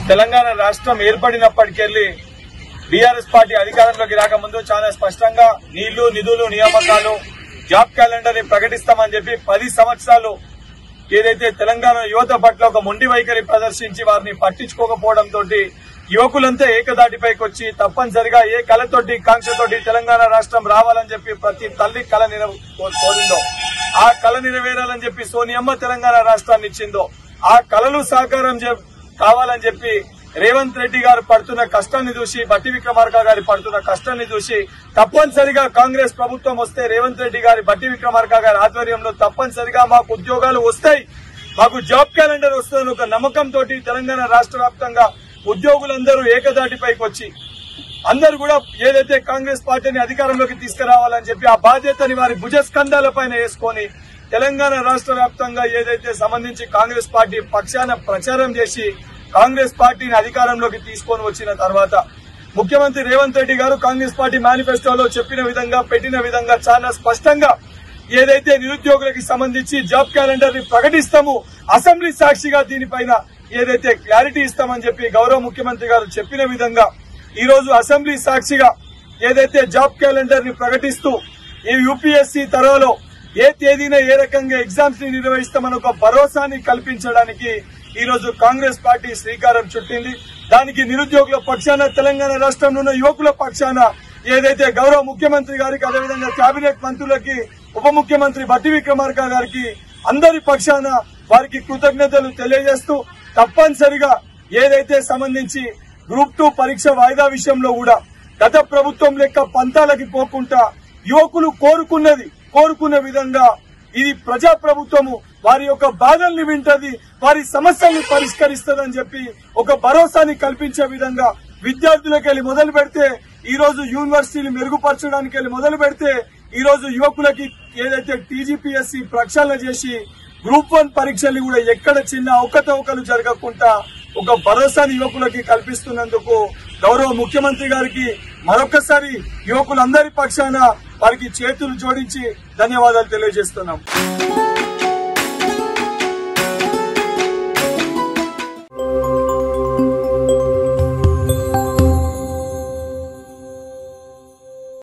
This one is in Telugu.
తెలంగాణ రాష్ట్రం ఏర్పడినప్పటికెళ్లి బీఆర్ఎస్ పార్టీ అధికారంలోకి రాకముందు చాలా స్పష్టంగా నీళ్లు నిధులు నియామకాలు జాబ్ క్యాలెండర్ ని ప్రకటిస్తామని చెప్పి పది సంవత్సరాలు ఏదైతే తెలంగాణ యువత పట్ల ఒక మొండి వైఖరి ప్రదర్శించి వారిని పట్టించుకోకపోవడంతో యువకులంతా ఏకదాటిపైకి వచ్చి తప్పనిసరిగా ఏ కళతోటి కాంక్షతోటి తెలంగాణ రాష్ట్రం రావాలని చెప్పి ప్రతి తల్లి కళ నిర కోరిందో ఆ కళ నెరవేరాలని చెప్పి సోనియమ్మ తెలంగాణ రాష్ట్రాన్ని ఇచ్చిందో ఆ కళలు సాకారం చే- కావాలని చెప్పి రేవంత్ రెడ్డి గారు పడుతున్న కష్టాన్ని చూసి బట్టి విక్రమార్క గారి పడుతున్న కష్టాన్ని చూసి తప్పనిసరిగా కాంగ్రెస్ ప్రభుత్వం వస్తే రేవంత్ రెడ్డి గారి బట్టి విక్రమార్క గారి ఆధ్వర్యంలో తప్పనిసరిగా మాకు ఉద్యోగాలు వస్తాయి మాకు జాబ్ క్యాలెండర్ వస్తుందని ఒక నమ్మకంతో తెలంగాణ రాష్ట్ర వ్యాప్తంగా ఉద్యోగులందరూ ఏకదాటిపైకి వచ్చి అందరూ కూడా ఏదైతే కాంగ్రెస్ పార్టీని అధికారంలోకి తీసుకురావాలని చెప్పి ఆ బాధ్యతని వారి భుజస్కంధాల పైన వేసుకొని తెలంగాణ రాష్ట్ర వ్యాప్తంగా ఏదైతే సంబంధించి కాంగ్రెస్ పార్టీ పక్షాన ప్రచారం చేసి కాంగ్రెస్ పార్టీని అధికారంలోకి తీసుకొని వచ్చిన తర్వాత ముఖ్యమంత్రి రేవంత్ రెడ్డి గారు కాంగ్రెస్ పార్టీ మేనిఫెస్టోలో చెప్పిన విధంగా పెట్టిన విధంగా చాలా స్పష్టంగా ఏదైతే నిరుద్యోగులకి సంబంధించి జాబ్ క్యాలెండర్ ని ప్రకటిస్తాము అసెంబ్లీ సాక్షిగా దీనిపైన ఏదైతే క్లారిటీ ఇస్తామని చెప్పి గౌరవ ముఖ్యమంత్రి గారు చెప్పిన విధంగా ఈ రోజు అసెంబ్లీ సాక్షిగా ఏదైతే జాబ్ క్యాలెండర్ ని ప్రకటిస్తూ ఈ యూపీఎస్సీ తరహలో ఏ తేదీన ఏ రకంగా ఎగ్జామ్స్ ని నిర్వహిస్తామని ఒక భరోసాని కల్పించడానికి ఈ రోజు కాంగ్రెస్ పార్టీ శ్రీకారం చుట్టింది దానికి నిరుద్యోగుల పక్షాన తెలంగాణ రాష్ట్రంలో ఉన్న యువకుల పక్షాన ఏదైతే గౌరవ ముఖ్యమంత్రి గారికి అదేవిధంగా కేబినెట్ మంత్రులకి ఉప ముఖ్యమంత్రి బట్టి విక్రమార్క గారికి అందరి పక్షాన వారికి కృతజ్ఞతలు తెలియజేస్తూ తప్పనిసరిగా ఏదైతే సంబంధించి గ్రూప్ టూ పరీక్ష వాయిదా విషయంలో కూడా గత ప్రభుత్వం లెక్క పంతాలకి పోకుండా యువకులు కోరుకున్నది కోరుకున్న విధంగా ఇది ప్రజా ప్రభుత్వము వారి యొక్క బాధల్ని వింటది వారి సమస్యల్ని పరిష్కరిస్తుందని చెప్పి ఒక భరోసాని కల్పించే విధంగా విద్యార్థులకు వెళ్ళి మొదలు పెడితే ఈ రోజు యూనివర్సిటీని మెరుగుపరచడానికి వెళ్ళి మొదలు పెడితే ఈ రోజు యువకులకి ఏదైతే టీజీపీఎస్సీ ప్రక్షాళన చేసి గ్రూప్ వన్ పరీక్షలు కూడా ఎక్కడ చిన్న అవకతవకలు జరగకుండా ఒక భరోసాని యువకులకి కల్పిస్తున్నందుకు గౌరవ ముఖ్యమంత్రి గారికి మరొకసారి యువకులందరి పక్షాన వారికి చేతులు జోడించి ధన్యవాదాలు తెలియజేస్తున్నాం